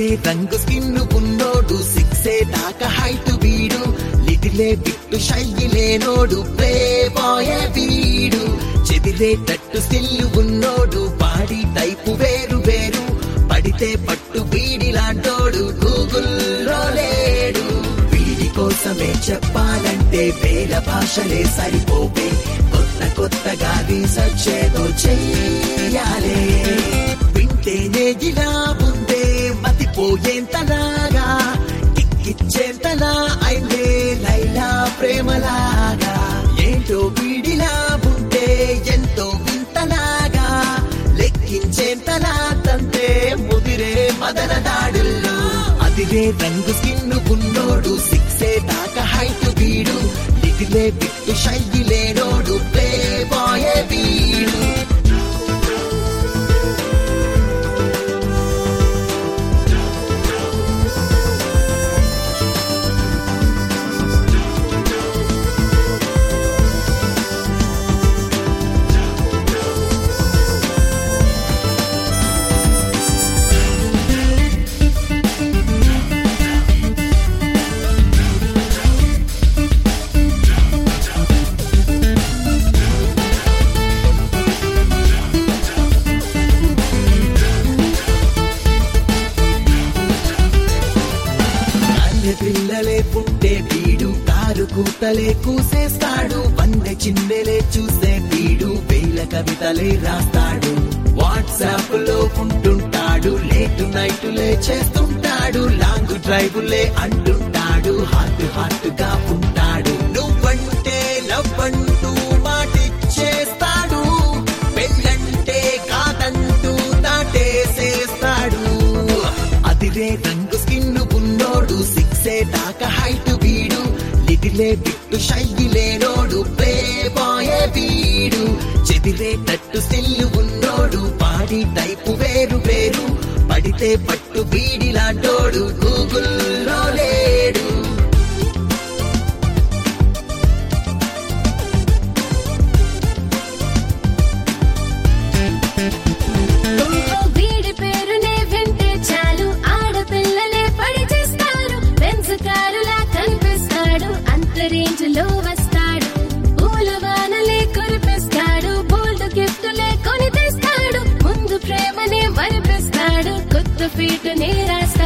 అదిరే రంగు స్కిన్ ఉన్నోడు సిక్సే దాకా హైట్ వీడు లిటిలే బిట్టు శైలి లేనోడు ప్లే బాయ్ వీడు చెదిరేటట్టు స్కిల్ ఉన్నోడు బాడీ టైపు వేరు వేరు పడితే పట్టు వీడిలాంటోడు గూగుల్లో లేడు వీడి కోసమే చెప్పాలంటే వేల భాషలే సరిపోవే కొత్త కొత్తగా రీసెర్చ్ ఏదో చెయ్యాలే వింటేనే ఇలా ఉందే మతిపోయేంతలాగా కిక్కిచ్చేంతలా అయిందే లైలా ప్రేమలాగా ఏంటో వీడిలా ఉంటే ఎంతో వింతలాగా లెక్కించేంతలా తంతే ముదిరే మదన దాడుల్లో అదిరే రంగు స్కిన్ ఉన్నోడు సిక్సే దాకా హైట్ వీడు లిటిలే బిట్టు శైలి లేనోడు ప్లే బాయ్ వీడు అన్య పిల్లలే పుట్టే వీడు కారు కూతలే కూసేస్తాడు వందె చిన్నెలే చూసే వీడు వేల కవితలే రాస్తాడు వాట్సాప్ లో ఉంటుంటాడు లేటు నైటులే చేస్తుంటాడు లాంగ్ డ్రైవులే అంటుంటాడు హార్ట్ హార్ట్ గా ఉంటాడు నువ్వంటే లవ్ అంటూ మాటిచ్చేస్తాడు పెళ్ళంటే కాదంటూ దాటేసేస్తాడు అదిరే రంగు స్కిన్ ఉన్నోడు సిక్సే దాకా హైట్ వీడు లిటిలే బిట్టు శైలి లేనోడు ప్లే బాయ్ వీడు చెదిరేటట్టు సిల్లు ఉన్నోడు బాడీ టైపు వేరు వేరు పడితే పట్టు వీడిలాంటోడు గూగుల్లో లేడు వీడి పేరునే వింటే చాలు ఆడపిల్లలే పడి చేస్తారు బెంజ్ కారులా కనిపిస్తాడు అంత రేంజ్ లో వస్తాడు పూల వానలే కురిపిస్తాడు బోల్డ్ గిఫ్టులే కొని తెస్తాడు ముందు ప్రేమనే మరిపిస్తాడు కొత్త ఫీటునే రాస్తాడు